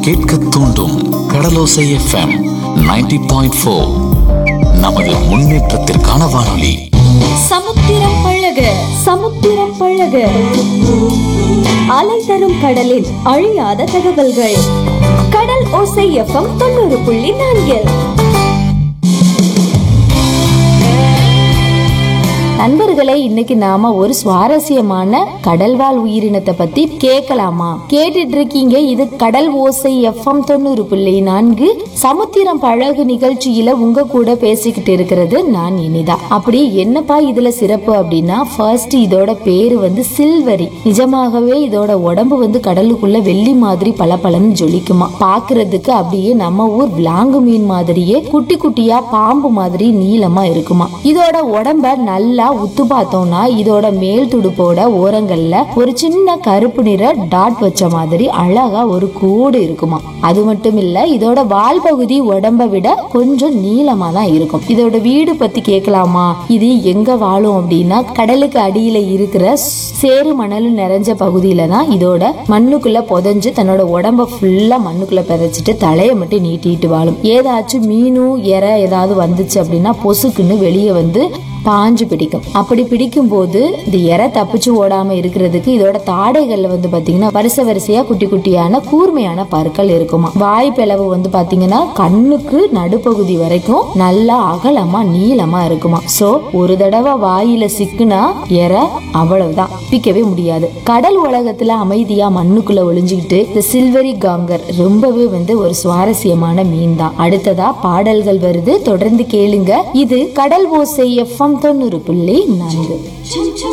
கேட்க தூண்டும் கடலோசை FM 90.4 point four நமது முன்னேற்றத்திற்கான வானொலி சமுத்திரம் பழக சமுத்திரம் பழக அலை தரும் கடலின் அழியாத தகவல்கள் கடல் ஓசை எஃப்எம் தொண்ணூறு புள்ளி நான்கில் நண்பர்களே இன்னைக்கு நாம ஒரு சுவாரஸ்யமான கடல்வாழ் உயிரினத்தை பத்தி கேட்கலாமா கேட்டுட்டு இருக்கீங்க இது கடல் ஓசை எஃப்எம் தொண்ணூறு புள்ளி நான்கு சமுத்திரம் பழகு நிகழ்ச்சியில உங்க கூட பேசிக்கிட்டு இருக்கிறது நான் இனிதா அப்படி என்னப்பா இதுல சிறப்பு அப்படின்னா ஃபர்ஸ்ட் இதோட பேரு வந்து சில்வரி நிஜமாகவே இதோட உடம்பு வந்து கடலுக்குள்ள வெள்ளி மாதிரி பளபளன்னு ஜொலிக்குமா பாக்குறதுக்கு அப்படியே நம்ம ஊர் விலாங்கு மீன் மாதிரியே குட்டி குட்டியா பாம்பு மாதிரி நீளமா இருக்குமா இதோட உடம்ப நல்லா உத்து பார்த்தோம்னா இதோட மேல் துடுப்போட ஓரங்கள்ல ஒரு சின்ன கருப்பு நிற டாட் வச்ச மாதிரி அழகா ஒரு கூடு இருக்குமா அது மட்டும் இல்ல இதோட வால் பகுதி உடம்ப விட கொஞ்சம் நீளமா தான் இருக்கும் இதோட வீடு பத்தி கேட்கலாமா இது எங்க வாழும் அப்படின்னா கடலுக்கு அடியில இருக்கிற சேறு மணலும் நிறைஞ்ச பகுதியில தான் இதோட மண்ணுக்குள்ள புதைஞ்சு தன்னோட உடம்ப ஃபுல்லா மண்ணுக்குள்ள புதைச்சிட்டு தலையை மட்டும் நீட்டிட்டு வாழும் ஏதாச்சும் மீனும் எற ஏதாவது வந்துச்சு அப்படின்னா பொசுக்குன்னு வெளியே வந்து பாஞ்சு பிடிக்கும் அப்படி பிடிக்கும் போது இந்த இறை தப்பிச்சு ஓடாம இருக்கிறதுக்கு இதோட தாடைகள்ல வந்து பாத்தீங்கன்னா வரிசை வரிசையா குட்டி குட்டியான கூர்மையான பற்கள் இருக்குமா வாய் பிளவு வந்து பாத்தீங்கன்னா கண்ணுக்கு நடுப்பகுதி வரைக்கும் நல்லா அகலமா நீளமா இருக்குமா சோ ஒரு தடவை வாயில சிக்குனா இறை அவ்வளவுதான் பிக்கவே முடியாது கடல் உலகத்துல அமைதியா மண்ணுக்குள்ள ஒளிஞ்சுக்கிட்டு இந்த சில்வரி காங்கர் ரொம்பவே வந்து ஒரு சுவாரஸ்யமான மீன் தான் அடுத்ததா பாடல்கள் வருது தொடர்ந்து கேளுங்க இது கடல் ஓசை எஃப்எம் தொண்ணூறு புள்ளி நான்கு